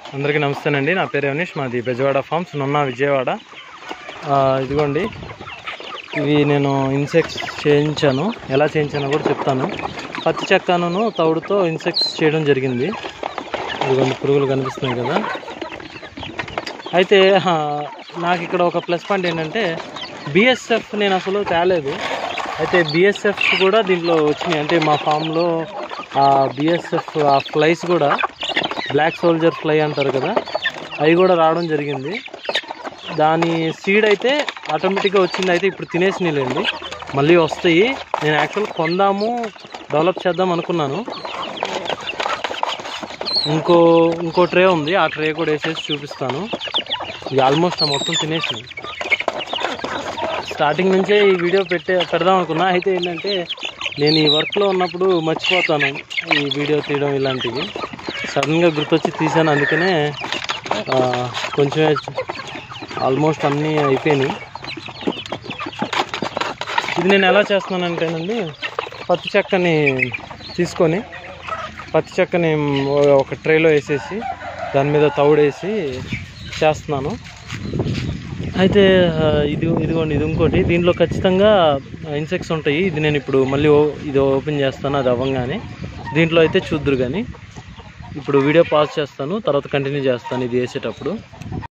అందరికీ నమస్తేనండి నా పేరు అవనీష్ మాది బెజవాడ ఫార్మ్స్ నున్న విజయవాడ ఆ, ఇదిగోండి ఇవి నేను ఇన్సెక్ట్స్ చేయించాను ఎలా చేయించానో కూడా చెప్తాను పత్తి చెక్కను తౌడుతో ఇన్సెక్ట్స్ చేయడం జరిగింది ఇదిగోండి పురుగులు కనిపిస్తున్నాయి కదా అయితే ఆ, నాకు ఇక్కడ ఒక ప్లస్ పాయింట్ ఏంటంటే బిఎస్ఎఫ్ నేను అసలు తేలేదు అయితే బిఎస్ఎఫ్ కూడా దీంట్లో వచ్చినాయి అంటే మా ఫామ్లో ఆ బిఎస్ఎఫ్ ఆ ఫ్లైస్ కూడా బ్లాక్ సోల్జర్ ఫ్లై అంటారు కదా అవి కూడా రావడం జరిగింది దాని సీడ్ అయితే ఆటోమేటిక్గా వచ్చింది అయితే ఇప్పుడు తినేసినాయిలేండి మళ్ళీ వస్తాయి నేను యాక్చువల్ కొందాము డెవలప్ చేద్దాం అనుకున్నాను ఇంకో ఇంకో ట్రే ఉంది ఆ ట్రే కూడా వేసేసి చూపిస్తాను ఇది ఆల్మోస్ట్ ఆ మొత్తం తినేసింది స్టార్టింగ్ నుంచే ఈ వీడియో పెట్టే పెడదాం అనుకున్నా అయితే ఏంటంటే నేను ఈ వర్క్లో ఉన్నప్పుడు మర్చిపోతాను ఈ వీడియో తీయడం ఇలాంటివి సడన్గా గుర్తొచ్చి తీసాను అందుకనే ఆ, కొంచెమే ఆల్మోస్ట్ అన్నీ అయిపోయినాయి ఇది నేను ఎలా చేస్తున్నానంటేనండి పత్తి చెక్కని తీసుకొని పత్తి చెక్కని ఒక ట్రేలో వేసేసి దాని మీద తౌడేసి చేస్తున్నాను అయితే ఆ, ఇది ఇదిగోండి ఇది ఇంకోటి దీంట్లో ఖచ్చితంగా ఇన్సెక్ట్స్ ఉంటాయి ఇది నేను ఇప్పుడు మళ్ళీ ఓ- ఇది ఓపెన్ చేస్తాను అది అవ్వంగానే దీంట్లో అయితే చూద్దరు కానీ ఇప్పుడు వీడియో పాజ్ చేస్తాను తర్వాత కంటిన్యూ చేస్తాను ఇది వేసేటప్పుడు